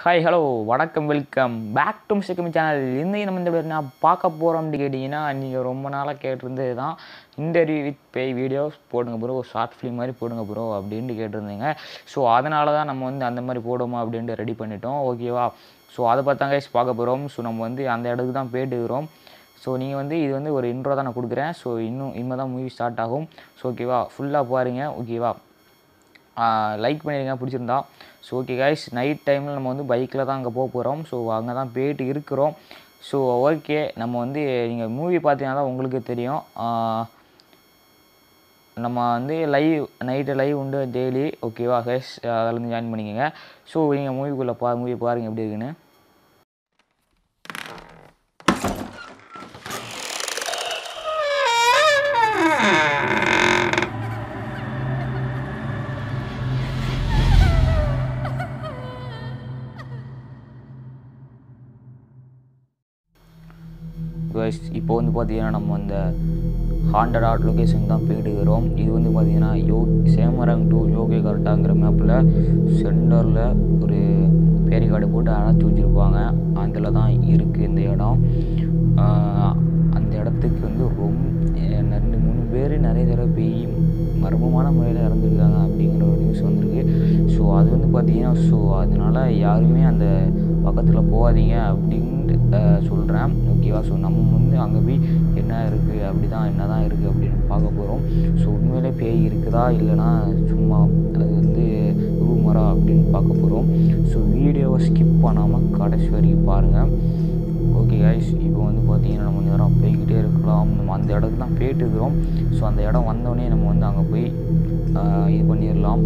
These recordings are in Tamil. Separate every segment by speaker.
Speaker 1: ஹாய் ஹலோ வணக்கம் welcome back to mister channel இன்னைக்கு நம்ம இந்த video நான் பார்க்க போகிறோம் அப்படின்னு கேட்டிங்கன்னா நீங்கள் ரொம்ப நாளாக கேட்டிருந்தது தான் இன்டர்வியூ வித் பேய் வீடியோஸ் போடுங்க ப்ரோ ஷார்ட் ஃபிலிம் மாதிரி போடுங்க ப்ரோ அப்படின்ட்டு கேட்டிருந்தீங்க ஸோ அதனால தான் நம்ம வந்து அந்த மாதிரி போடுவோமா அப்படின்ட்டு ரெடி பண்ணிட்டோம் ஓகேவா ஸோ அதை பார்த்தாங்க பார்க்க போகிறோம் ஸோ நம்ம வந்து அந்த இடத்துக்கு தான் போயிட்டு இருக்கிறோம் ஸோ நீங்கள் வந்து இது வந்து ஒரு இன்ட்ரோ தான் நான் கொடுக்குறேன் ஸோ இன்னும் இனிமேல் தான் மூவி ஸ்டார்ட் ஆகும் ஸோ ஓகேவா ஃபுல்லாக பாருங்கள் ஓகேவா லைக் பண்ணிடுங்க பிடிச்சிருந்தா ஸோ ஓகே கைஸ் நைட் டைமில் நம்ம வந்து பைக்கில் தான் அங்கே போக போகிறோம் ஸோ அங்கே தான் போயிட்டு இருக்கிறோம் ஸோ ஓகே நம்ம வந்து நீங்கள் மூவி பார்த்தீங்கன்னா தான் உங்களுக்கு தெரியும் ஆஹ் நம்ம வந்து லைவ் நைட்டு லைவ் உண்டு டெய்லி ஓகேவா கைஸ் அதில் ஜாயின் பண்ணிக்கோங்க ஸோ நீங்கள் மூவிக்குள்ளே பா மூவி பாருங்கள் எப்படி இருக்குன்னு கைஸ் இப்போ வந்து பார்த்தீங்கன்னா நம்ம அந்த ஹாண்டட் ஆர்ட் லொக்கேஷன் தான் போயிட்டு இருக்கிறோம் இது வந்து பார்த்தீங்கன்னா யோ சேமரங் டு யோகே கரெக்டாங்கிற மேப்பில் சென்டரில் ஒரு பேரிகார்டு போட்டு அழைச்சி வச்சுருப்பாங்க அதில் தான் இருக்குது இந்த இடம் ஆஹ் அந்த இடத்துக்கு வந்து ரொம்ப அஹ் ரெண்டு மூணு பேர் நிறைய தடவை போய் மர்மமான முறையில் இறந்துருக்காங்க அப்படிங்கிற ஒரு நியூஸ் வந்திருக்கு ஸோ அது வந்து பார்த்தீங்கன்னா ஸோ அதனால் யாருமே அந்த பக்கத்தில் போகாதீங்க அப்படின்ட்டு சொல்கிறேன் ஓகேவா ஸோ நம்ம வந்து அங்கே போய் என்ன இருக்குது அப்படி தான் என்ன தான் இருக்குது அப்படின்னு பார்க்க போகிறோம் ஸோ உண்மையிலே பேய் இருக்குதா இல்லைனா சும்மா அது வந்து ரூமரா அப்படின்னு பார்க்க போகிறோம் ஸோ வீடியோவை ஸ்கிப் பண்ணாமல் கடைசி வரைக்கும் பாருங்கள் ஓகே கைஸ் இப்போ வந்து பார்த்தீங்கன்னா நம்ம நேரம் போய்கிட்டே இருக்கலாம் நம்ம அந்த இடத்துக்கு தான் போயிட்டு இருக்கிறோம் ஸோ அந்த இடம் வந்தோடனே நம்ம வந்து அங்கே போய் ஆஹ், இது பண்ணிடலாம்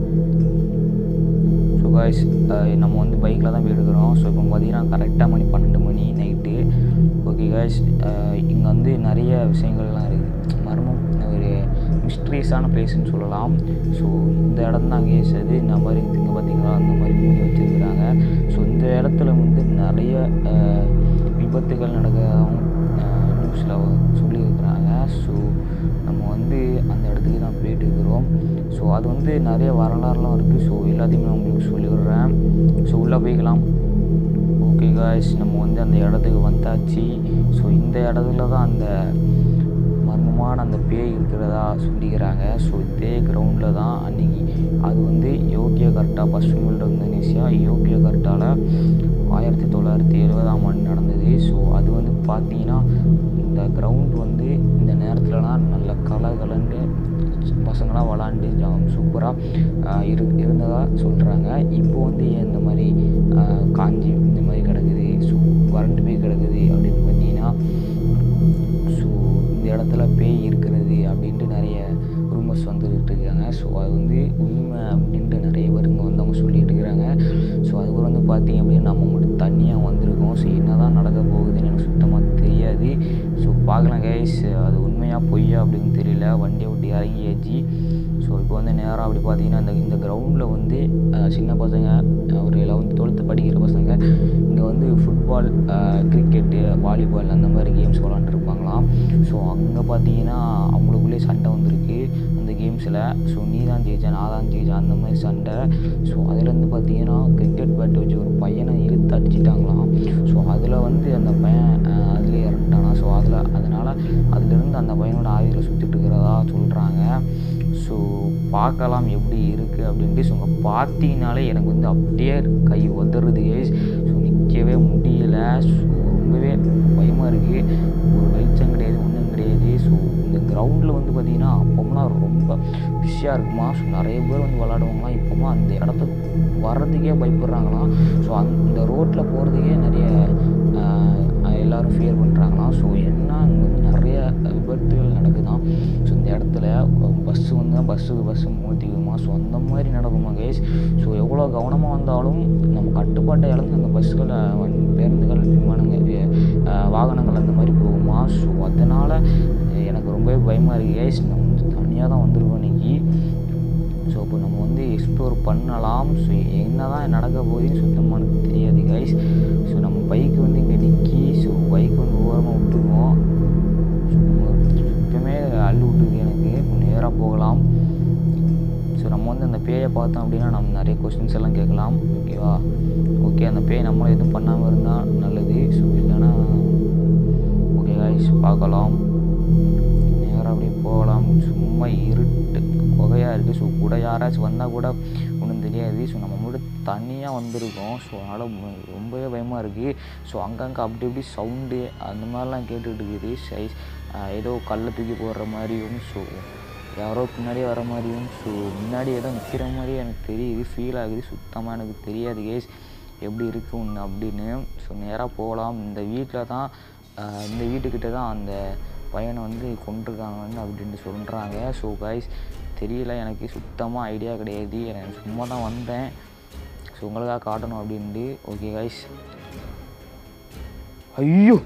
Speaker 1: ஸோ காய்ஸ் நம்ம வந்து பைக்கில் தான் போயிட்டு இருக்கிறோம் ஸோ இப்போ பார்த்தீங்கன்னா கரெக்டாக மணி பன்னெண்டு மணி நைட்டு ஓகே காய்ஸ் இங்கே வந்து நிறைய விஷயங்கள்லாம் இருக்குது மர்மம் ஒரு மிஸ்ட்ரியஸான பிளேஸ்னு சொல்லலாம் ஸோ இந்த இடம் தான் கேஸ் அது இந்த மாதிரி இங்கே பார்த்தீங்களா அந்த மாதிரி மூடி வச்சுருக்குறாங்க ஸோ இந்த இடத்துல வந்து நிறைய அஹ், விபத்துகள் நடக்கிறதாகவும் நியூஸில் சொல்லியிருக்கிறாங்க ஸோ நம்ம வந்து அந்த இடத்துக்கு தான் போயிட்டு இருக்கிறோம் ஸோ அது வந்து நிறைய வரலாறுலாம் இருக்குது ஸோ எல்லாத்தையுமே நான் உங்களுக்கு சொல்லிவிடுறேன் ஸோ உள்ளே போய்க்கலாம் ஓகே காய்ஸ் நம்ம வந்து அந்த இடத்துக்கு வந்தாச்சு ஸோ இந்த இடத்துல தான் அந்த மர்மமான அந்த பேய் இருக்கிறதா சொல்லிக்கிறாங்க ஸோ இதே கிரவுண்டில் தான் அன்றைக்கி அது வந்து யோகிய கர்ட்டா பஷ்சிம இந்தோனேசியா யோகிய கர்ட்டாவில் ஆயிரத்தி தொள்ளாயிரத்தி எழுபதாம் ஆண்டு நடந்தது ஸோ அது வந்து பார்த்தீங்கன்னா இந்த கிரவுண்ட் வந்து இந்த நேரத்துலலாம் நல்ல கலகலன்னு பசங்களாம் விளாண்டு சூப்பராக இரு இருந்ததாக சொல்கிறாங்க இப்போ வந்து ஏன் இந்த மாதிரி ஆஹ், காஞ்சி இந்த மாதிரி கிடக்குது ஸோ வறண்டு போய் கிடக்குது அப்படின்னு பார்த்தீங்கன்னா ஸோ இந்த இடத்துல பேய் இருக்கிறது அப்படின்ட்டு நிறைய ரூமர்ஸ் வந்துக்கிட்டு இருக்காங்க ஸோ அது வந்து உண்மை அப்படின்ட்டு நிறைய பேர் இங்கே வந்து அவங்க சொல்லிட்டு இருக்கிறாங்க ஸோ அதுக்கப்புறம் வந்து பார்த்தீங்க அப்படின்னா நம்ம மட்டும் தனியாக வந்திருக்கோம் ஸோ என்ன தான் நடக்க போகுதுன்னு எனக்கு சுத்தமாக தெரியாது ஸோ பார்க்கலாம் கைஸ் அது உண்மையாக பொய்யா அப்படின்னு தெரியல வண்டியை விட்டு இறங்கியாச்சு ஸோ இப்போ வந்து நேராக அப்படி பார்த்தீங்கன்னா இந்த இந்த கிரவுண்டில் வந்து அஹ், சின்ன பசங்க அஹ், ஒரு லெவன்த் டுவெல்த்து படிக்கிற பசங்க இங்கே வந்து ஃபுட்பால் கிரிக்கெட்டு வாலிபால் அந்த மாதிரி கேம்ஸ் விளாண்டுருப்பாங்களாம் ஸோ அங்கே பார்த்தீங்கன்னா அவங்களுக்குள்ளே சண்டை வந்திருக்கு அந்த கேம்ஸில் ஸோ நீ தான் ஜெயிச்சா நான் தான் ஜெயிச்சேன் அந்த மாதிரி சண்டை ஸோ அதுலேருந்து பார்த்தீங்கன்னா கிரிக்கெட் பேட் வச்சு ஒரு பையனை இழுத்து அடிச்சிட்டாங்களாம் ஸோ அதில் வந்து அந்த பையன் அஹ், அதுலேயே இறந்துட்டானா ஸோ அதில் அதனால் அதுலேருந்து அந்த பையனோட ஆவியில் சுற்றிட்டு இருக்கிறதா சொல்கிறாங்க ஸோ பார்க்கலாம் எப்படி இருக்குது அப்படின்ட்டு ஸோ அங்கே பார்த்தீங்கனாலே எனக்கு வந்து அப்படியே கை உதறுது ஸோ நிற்கவே முடியல ஸோ ரொம்பவே பயமாக இருக்குது ஒரு வெளிச்சம் கிடையாது ஒன்றும் கிடையாது ஸோ இந்த கிரவுண்டில் வந்து பார்த்திங்கன்னா அப்போம்லாம் ரொம்ப பிஸியாக இருக்குமா ஸோ நிறைய பேர் வந்து விளாடுவாங்களாம் இப்போமா அந்த இடத்துக்கு வர்றதுக்கே பயப்படுறாங்களாம் ஸோ அந்த ரோட்டில் போகிறதுக்கே நிறைய ஆஹ், எல்லாரும் ஃபியர் பண்ணுறாங்களாம் ஸோ என்ன இங்கே வந்து நிறைய விபத்துகள் நடக்குதாம் ஸோ இந்த இடத்துல பஸ்ஸு வந்து பஸ்ஸுக்கு பஸ்ஸு மோதிக்குமா ஸோ அந்த மாதிரி நடக்குமா கேஸ் ஸோ எவ்வளோ கவனமாக வந்தாலும் நம்ம கட்டுப்பாட்டை இழந்து அந்த பஸ்ஸுகள் வண்- பேருந்துகள் விமானங்கள் அஹ், வாகனங்கள் அந்த மாதிரி போகுமா ஸோ அதனால் எனக்கு ரொம்பவே பயமாக இருக்குது கேஸ் நம்ம வந்து தனியாக தான் வந்திருக்கோம் இன்னைக்கு ஸோ இப்போ நம்ம வந்து எக்ஸ்ப்ளோர் பண்ணலாம் ஸோ என்ன தான் நடக்க போகுதுன்னு சுத்தமாக எனக்கு தெரியாது கைஸ் ஸோ நம்ம பைக் வந்து இங்கே நிற்கி ஸோ பைக் வந்து ஓரமாக விட்டுருவோம் சுத்தமே அள்ளு விட்டுது எனக்கு நேராக போகலாம் ஸோ நம்ம வந்து அந்த பேயை பார்த்தோம் அப்படின்னா நம்ம நிறைய கொஸ்டின்ஸ் எல்லாம் கேட்கலாம் ஓகேவா ஓகே அந்த பேய் நம்மளும் எதுவும் பண்ணாமல் இருந்தால் நல்லது ஸோ இல்லைன்னா ஓகே காய்ஸ் பார்க்கலாம் நேராக அப்படியே போகலாம் சும்மா இருட்டு புகையாக இருக்குது ஸோ கூட யாராச்சும் வந்தால் கூட ஒன்றும் தெரியாது ஸோ நம்ம மட்டும் தனியாக வந்திருக்கோம் ஸோ அதனால் ம- ரொம்பவே பயமாக இருக்குது ஸோ அங்கங்கே அப்படி இப்படி சவுண்டு அந்த மாதிரிலாம் கேட்டுக்கிட்டு இருக்குது சைஸ் ஏதோ கல்லை தூக்கி போடுற மாதிரியும் ஸோ யாரோ பின்னாடியே வர மாதிரியும் ஸோ முன்னாடி ஏதோ நிற்கிற மாதிரியே எனக்கு தெரியுது ஃபீல் ஆகுது சுத்தமாக எனக்கு தெரியாது கேஸ் எப்படி இருக்கும் அப்படின்னு ஸோ நேராக போகலாம் இந்த வீட்டில் தான் ஆஹ் இந்த வீட்டுக்கிட்ட தான் அந்த பையனை வந்து கொண்டிருக்காங்கன்னு அப்படின்ட்டு சொல்கிறாங்க ஸோ கைஸ் தெரியல எனக்கு சுத்தமாக ஐடியா கிடையாது எனக்கு சும்மா தான் வந்தேன் ஸோ உங்களுக்காக காட்டணும் அப்படின்ட்டு ஓகே கைஸ் ஐயோ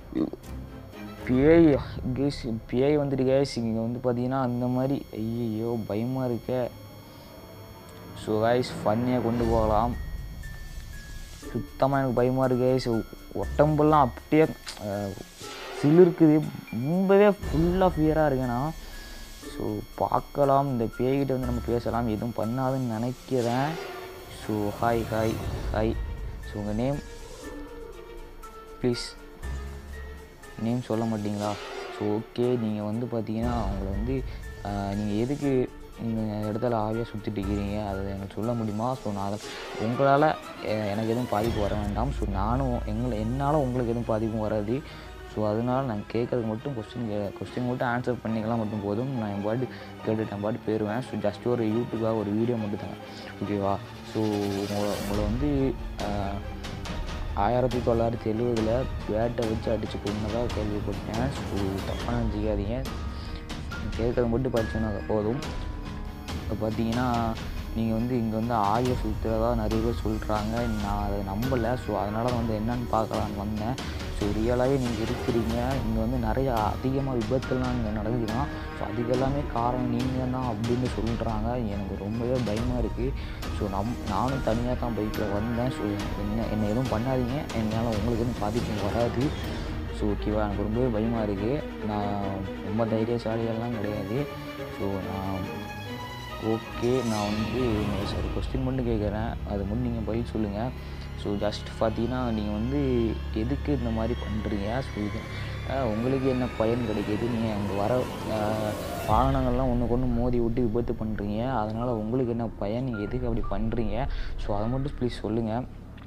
Speaker 1: பேய் கேஸ் பேய் வந்துட்டு கேஸ் இங்கே வந்து பார்த்தீங்கன்னா அந்த மாதிரி ஐயோ பயமாக இருக்க ஸோ கைஸ் ஃபன்னியாக கொண்டு போகலாம் சுத்தமாக எனக்கு பயமாக இருக்கு ஸோ உடம்பெல்லாம் அப்படியே அஹ், சிலிர்க்குது ரொம்பவே ஃபுல்லாக ஃபியராக இருக்கேனா ஸோ பார்க்கலாம் இந்த பேய்கிட்ட வந்து நம்ம பேசலாம் எதுவும் பண்ணாதுன்னு நினைக்கிறேன் so hi hi hi so உங்கள் நேம் ப்ளீஸ் நேம் சொல்ல மாட்டீங்களா ஸோ ஓகே நீங்கள் வந்து பார்த்தீங்கன்னா அவங்கள வந்து நீங்கள் எதுக்கு இந்த இடத்துல ஆவியாக சுற்றிட்டு இருக்கிறீங்க அதை எனக்கு சொல்ல முடியுமா ஸோ நான் அதை உங்களால் எனக்கு எதுவும் பாதிப்பு வர வேண்டாம் ஸோ நானும் எங்களை என்னால் உங்களுக்கு எதுவும் பாதிப்பும் வராது ஸோ அதனால நான் கேட்கறதுக்கு மட்டும் கொஸ்டின் கொஸ்டின் மட்டும் ஆன்சர் பண்ணிக்கலாம் மட்டும் போதும் நான் என் பாட்டு கேட்டுட்டு என் பாட்டு போயிடுவேன் ஸோ ஜஸ்ட் ஒரு யூடியூபாக ஒரு வீடியோ மட்டும் தாங்க ஓகேவா ஸோ உங்களை உங்களை வந்து ஆஹ், ஆயிரத்தி தொள்ளாயிரத்தி எழுவதில் பேட்டை வச்சு அடித்து கொண்டதாக கேள்விப்பட்டேன் ஸோ தப்பாக நினச்சிக்காதீங்க கேட்குறது மட்டும் படிச்சோன்னா போதும் இப்போ பார்த்தீங்கன்னா நீங்கள் வந்து இங்கே வந்து ஆய சுற்றுறதா நிறைய பேர் சொல்கிறாங்க நான் அதை நம்பலை ஸோ அதனால் வந்து என்னன்னு பார்க்கலான்னு வந்தேன் ஸோ ரியலாகவே நீங்கள் இருக்கிறீங்க இங்கே வந்து நிறைய அதிகமாக விபத்துலாம் இங்கே நடக்குதுன்னா ஸோ அதுக்கு எல்லாமே காரணம் நீங்கள் தான் அப்படின்னு சொல்கிறாங்க எனக்கு ரொம்பவே பயமாக இருக்குது ஸோ நம் நானும் தனியாக தான் பைக்கில் வந்தேன் ஸோ என்ன என்னை எதுவும் பண்ணாதீங்க என்னால் உங்களுக்கு எதுவும் பாதிப்பு வராது ஸோ ஓகேவா எனக்கு ரொம்பவே பயமாக இருக்குது நான் ரொம்ப தைரியசாலியெல்லாம் கிடையாது ஸோ நான் ஓகே நான் வந்து சாரி கொஸ்டின் மட்டும் கேட்குறேன் அது மட்டும் நீங்கள் பதில் சொல்லுங்கள் ஸோ ஜஸ்ட் பார்த்தீங்கன்னா நீங்கள் வந்து எதுக்கு இந்த மாதிரி பண்ணுறீங்க ஸோ இது அஹ், உங்களுக்கு என்ன பயன் கிடைக்கிது நீங்கள் அங்கே வர அஹ், வாகனங்கள்லாம் ஒன்றுக்கு ஒன்று மோதி விட்டு விபத்து பண்ணுறீங்க அதனால் உங்களுக்கு என்ன பயன் நீங்கள் எதுக்கு அப்படி பண்ணுறீங்க ஸோ அதை மட்டும் ப்ளீஸ் சொல்லுங்கள்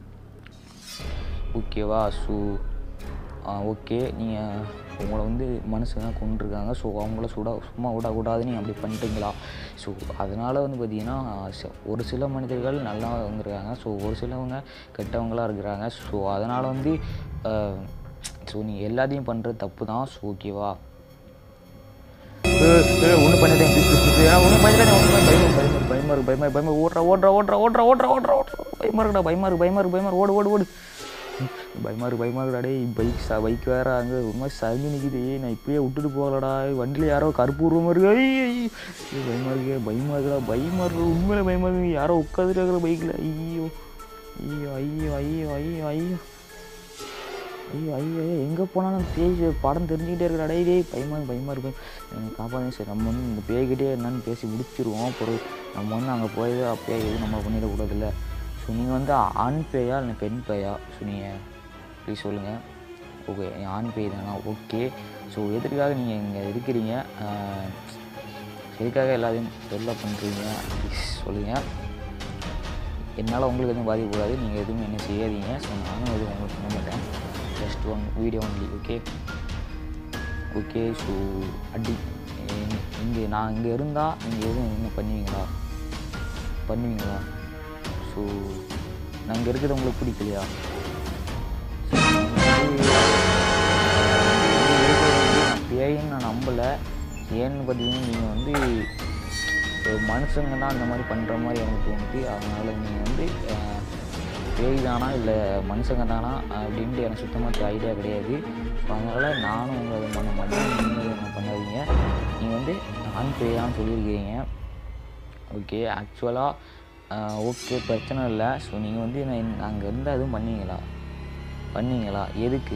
Speaker 1: ஓகேவா ஸோ ஓகே நீங்கள் உங்களை வந்து மனுஷங்க கொண்டிருக்காங்க ஸோ அவங்கள சுட சும்மா விடக்கூடாது நீங்கள் அப்படி பண்ணிட்டீங்களா ஸோ அதனால் வந்து பார்த்தீங்கன்னா ச- ஒரு சில மனிதர்கள் நல்லா இருக்காங்க ஸோ ஒரு சிலவங்க கெட்டவங்களாக இருக்கிறாங்க ஸோ அதனால் வந்து ஸோ நீங்கள் எல்லாத்தையும் பண்ணுறது தப்பு தான் ஸோ ஓகேவா ஒன்று பண்ணிட்டேன் ப்ளீஸ் ப்ளீஸ் ப்ளீஸ் ஒன்று பண்ணிட்டேன் ஒன்று பயமா பயமா பயமா இருக்கு பயமா பயமா ஓடுறா ஓடுறா ஓடுறா ஓடுறா ஓடுறா ஓடுறா ஓடுறா பயமா இருக்குடா பயமா இருக்கு பயமா இருக்கு பயமா இருக்கு ஓடு ஓடு ஓடு பயமா இருக்கு பயமா இருக்குடா டேய் பைக் ச பைக் வேற அங்கே ஒரு மாதிரி சரிஞ்சு நிற்கிது நான் இப்படியே விட்டுட்டு போகலடா வண்டியில் யாரோ கருப்பு உருவ மாதிரி இருக்கு. ஐய், ஐய், ஐய், பயமா இருக்கு பயமா இருக்குடா பயமா இருக்கு உண்மையில பயமா இருக்கு யாரோ உட்காந்துட்டு இருக்கிற பைக்கில் ஐயோ ஐயோ ஐயோ ஐயோ ஐயோ ஐயோ ஐயோ ஐயோ ஐயோ எங்கே போனாலும் பேய் படம் தெரிஞ்சுக்கிட்டே இருக்கிற டேய் டேய் பயமா இருக்கு, பயமா இருக்கு எனக்கு காப்பாதே சரி நம்ம வந்து இந்த பேய்கிட்டே என்னன்னு பேசி முடிச்சிருவோம் அப்புறம் நம்ம வந்து அங்கே போய் அப்பயே எதுவும் நம்ம பண்ணிடக்கூடாதுல்ல ஸோ நீங்கள் வந்து ஆண் பேயா இல்லை பெண் பேயா ஸோ நீங்கள் ப்ளீஸ் சொல்லுங்கள் ஓகே ஆண் பேய் தானா ஓகே ஸோ எதற்காக நீங்கள் இங்கே இருக்கிறீங்க ஆஹ், எதுக்காக எல்லாத்தையும் தொல்லை பண்ணுறீங்க ப்ளீஸ் சொல்லுங்கள் என்னால் உங்களுக்கு எதுவும் பாதிக்கக்கூடாது நீங்கள் எதுவும் என்ன செய்யாதீங்க ஸோ நானும் எதுவும் உங்களுக்கு பண்ண மாட்டேன் just one video only okay okay so அடி இங்கே நான் இங்கே இருந்தால் நீங்கள் எதுவும் என்ன பண்ணுவீங்களா பண்ணுவீங்களா ஸோ நான் இங்கே இருக்கிறது உங்களுக்கு பிடிக்கலையா பேயின்னு நான் நம்பலை ஏன்னு பார்த்தீங்கன்னா நீங்கள் வந்து ஒரு மனுஷங்க தான் அந்த மாதிரி பண்ணுற மாதிரி எனக்கு தோணுது அதனால் நீங்கள் வந்து அஹ், பேய் தானா இல்லை மனுஷங்க தானா அப்படின்ட்டு எனக்கு சுத்தமாக ஐடியா கிடையாது ஸோ அதனால் நானும் உங்களை எதுவும் பண்ண மாட்டேன் நீங்களும் எதுவும் பண்ணாதீங்க நீங்கள் வந்து ஆண் பேயான்னு சொல்லியிருக்கீங்க ஓகே ஆக்சுவலாக ஓகே பிரச்சனை இல்லை ஸோ நீங்கள் வந்து நான் அங்கே இருந்தால் எதுவும் பண்ணுவீங்களா பண்ணுவீங்களா எதுக்கு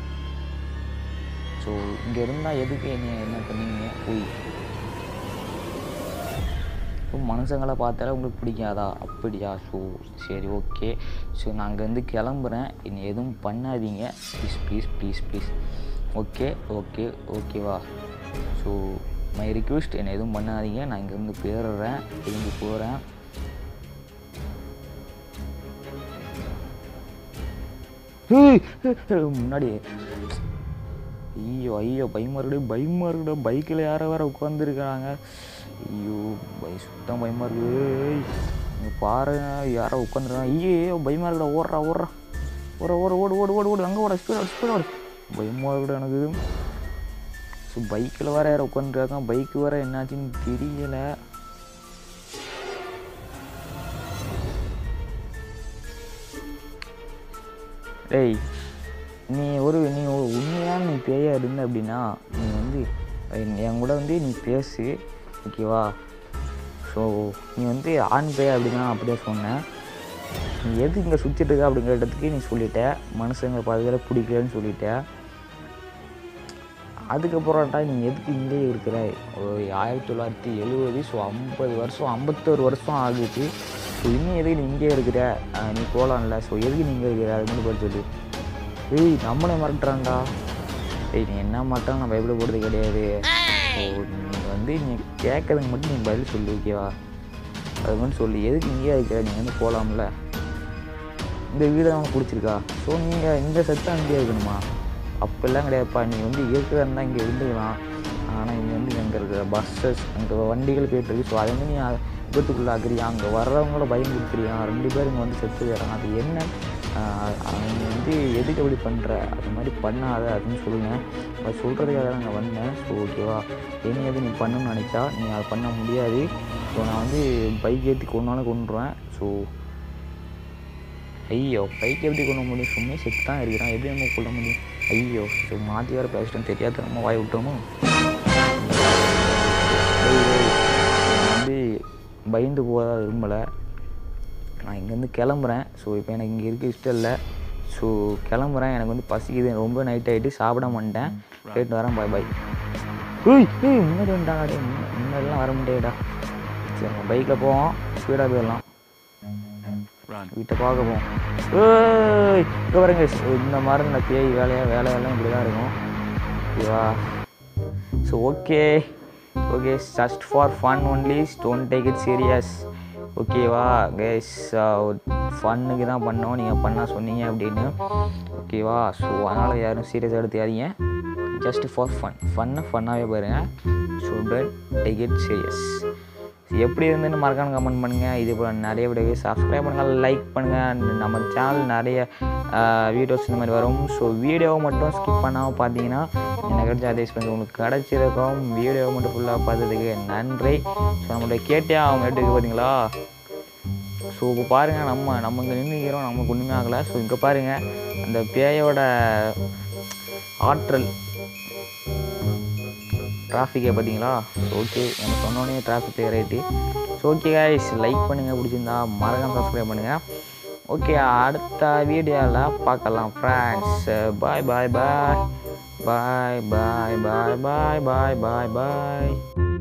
Speaker 1: ஸோ இங்கே இருந்தால் எதுக்கு என்ன என்ன பண்ணுவீங்க போய் இப்போ மனுஷங்களை பார்த்தாலே உங்களுக்கு பிடிக்காதா அப்படியா ஸோ சரி ஓகே ஸோ நான் அங்கேருந்து கிளம்புறேன் இன்னும் எதுவும் பண்ணாதீங்க please please please please okay okay ஓகேவா ஸோ மை ரிக்வெஸ்ட் என்னை எதுவும் பண்ணாதீங்க நான் இங்கேருந்து போயிடுறேன் திரும்பி போகிறேன் முன்னாடி ஐயோ ஐயோ பயமாக இருக்குடா பயமாக இருக்குடா பைக்கில் யாரோ வேற உட்காந்துருக்காங்க ஐயோ பய சுத்தம் பயமாக இருக்குது இங்கே பாருங்க யாரோ உட்காந்துருக்காங்க ஐயோ பயமாக இருக்குடா ஓடுறா ஓடுறா ஓட ஓட ஓடு ஓடு ஓடு ஓடு அங்கே ஓட ஸ்பீட் ஸ்பீட் ஓடு பயமாக இருக்குடா எனக்கு ஸோ பைக்கில் வேற யாரோ உட்காந்துருக்காங்க பைக்கு வேற என்னாச்சுன்னு தெரியல டேய் நீ ஒரு நீ ஒரு உண்மையான நீ பேயா இருந்த அப்படின்னா நீ வந்து என் என் கூட வந்து நீ பேசு ஓகேவா ஸோ நீ வந்து ஆண் பேயா அப்படின்னா அப்படியே சொன்னேன் நீ எதுக்கு இங்கே சுற்றிட்டு இருக்க அப்படிங்கிறதுக்கு நீ சொல்லிட்ட மனுஷங்க பாதுகால பிடிக்கலன்னு சொல்லிட்ட அதுக்கப்புறம்டா நீ எதுக்கு இங்கே இருக்கிற ஒரு ஆயிரத்தி தொள்ளாயிரத்தி எழுபது ஸோ ஐம்பது வருஷம் ஐம்பத்தோரு வருஷம் ஆகுது ஸோ இன்னும் எதுக்கு நீ இங்கே இருக்கிற அஹ் நீ போகலாம்ல ஸோ எதுக்கு நீ இங்கே இருக்கிற அது மட்டும் பார்த்து சொல்லு ஏய் நம்மளே மறட்டுறான்டா ஏய் நீ என்ன மாட்டாலும் நான் பயப்பட போகிறது கிடையாது ஸோ நீ வந்து நீ கேட்கறதுக்கு மட்டும் நீ பதில் சொல்லு ஓகேவா அது மட்டும் சொல்லு எதுக்கு இங்கேயே இருக்கிற நீ வந்து போகலாம்ல இந்த வீடு அவனுக்கு பிடிச்சிருக்கா ஸோ நீங்கள் இந்த செத்தான் இங்கே இருக்கணுமா அப்போல்லாம் கிடையாதுப்பா நீ வந்து இருக்கிறதா இருந்தால் இங்கே இருந்துக்கலாம் ஆனால் இங்கே வந்து அங்கே இருக்கிற பஸ்ஸஸ் அங்கே வண்டிகள் போயிட்டுருக்கு ஸோ அதை வந்து நீ விபத்துக்குள்ளாக்குறியா அங்கே வர்றவங்கள பயம் கொடுக்குறியா ரெண்டு பேர் இங்கே வந்து செத்து போயிடறாங்க அது என்ன ஆஹ் அவங்க வந்து எதுக்கு அப்படி பண்ணுற அது மாதிரி பண்ணாத அப்படின்னு சொல்லுங்கள் அது சொல்கிறதுக்காக தான் நான் வந்தேன் ஸோ ஓகேவா என்ன எது நீ பண்ணணும்னு நினச்சா நீ அதை பண்ண முடியாது ஸோ நான் வந்து பைக் ஏற்றி கொண்டாலும் கொண்டுருவேன் ஸோ ஐயோ பைக் எப்படி கொண்டு முடியும் சும்மா செத்து தான் இருக்கிறான் எப்படி நம்ம கொள்ள முடியும் ஐயோ ஸோ மாற்றி வேறு பேசிட்டோம் தெரியாத நம்ம வாய் விட்டோமோ டேய், டேய், நான் வந்து பயந்து போக விரும்பலை நான் இங்கேருந்து கிளம்புறேன் ஸோ இப்போ எனக்கு இங்கே இருக்க இஷ்டம் இல்லை ஸோ கிளம்புறேன் எனக்கு வந்து பசிக்குது ரொம்ப நைட் ஆகிட்டு சாப்பிட மாட்டேன் போயிட்டு வரேன் பாய் பாய் ஏய் ஏய் முன்னாடி வந்துட்டாங்க டே முன்னாடிலாம் வர முடியாதுடா சரி நம்ம பைக்கில் போவோம் ஸ்பீடாக போயிடலாம் வீட்டை பார்க்க போவோம் ஏய் இங்கே பாருங்க இந்த மாதிரி இந்த பேய் வேலையாக வேலையெல்லாம் இப்படி தான் இருக்கும் ஓகேவா so okay okay just for fun only don't take it serious ஓகேவா கேஸ் ஃபன்னுக்கு தான் பண்ணோம் நீங்கள் பண்ண சொன்னீங்க அப்படின்னு ஓகேவா ஸோ அதனால் யாரும் சீரியஸாக எடுத்துக்காதீங்க ஜஸ்ட் ஃபார் ஃபன் ஃபன்னை ஃபன்னாகவே பாருங்கள் so don't take it serious எப்படி இருந்துன்னு மறக்காம கமெண்ட் பண்ணுங்கள் இது போல் நிறைய வீடியோ சப்ஸ்கிரைப் பண்ணுங்கள் லைக் பண்ணுங்கள் நம்ம சேனல் நிறைய வீடியோஸ் இந்த மாதிரி வரும் ஸோ வீடியோவை மட்டும் ஸ்கிப் பண்ணாமல் பார்த்தீங்கன்னா எனக்கு கிடைச்ச அதே ஸ்பென்ஸ் உங்களுக்கு கிடச்சிருக்கும் வீடியோவை மட்டும் ஃபுல்லாக பார்த்ததுக்கு நன்றி ஸோ நம்மளோட கேட்டே அவங்க எடுத்துக்கு பார்த்தீங்களா ஸோ இப்போ பாருங்கள் நம்ம நம்ம இங்கே நின்றுக்கிறோம் நமக்கு ஒன்றுமே ஆகலை ஸோ இங்கே பாருங்கள் அந்த பேயோட ஆற்றல் டிராஃபிக்கை பார்த்தீங்களா ஓகே நம்ம சொன்னோடனே டிராஃபிக் கிளியர் ஆகிட்டு ஸோ ஓகே கைஸ் லைக் பண்ணுங்கள் பிடிச்சிருந்தா மறக்காம சப்ஸ்கிரைப் பண்ணுங்கள் ஓகே அடுத்த வீடியோவில் பார்க்கலாம் ஃப்ரெண்ட்ஸ் பாய் பாய் பாய் பாய் பாய் பாய் பாய் பாய் பாய் பாய்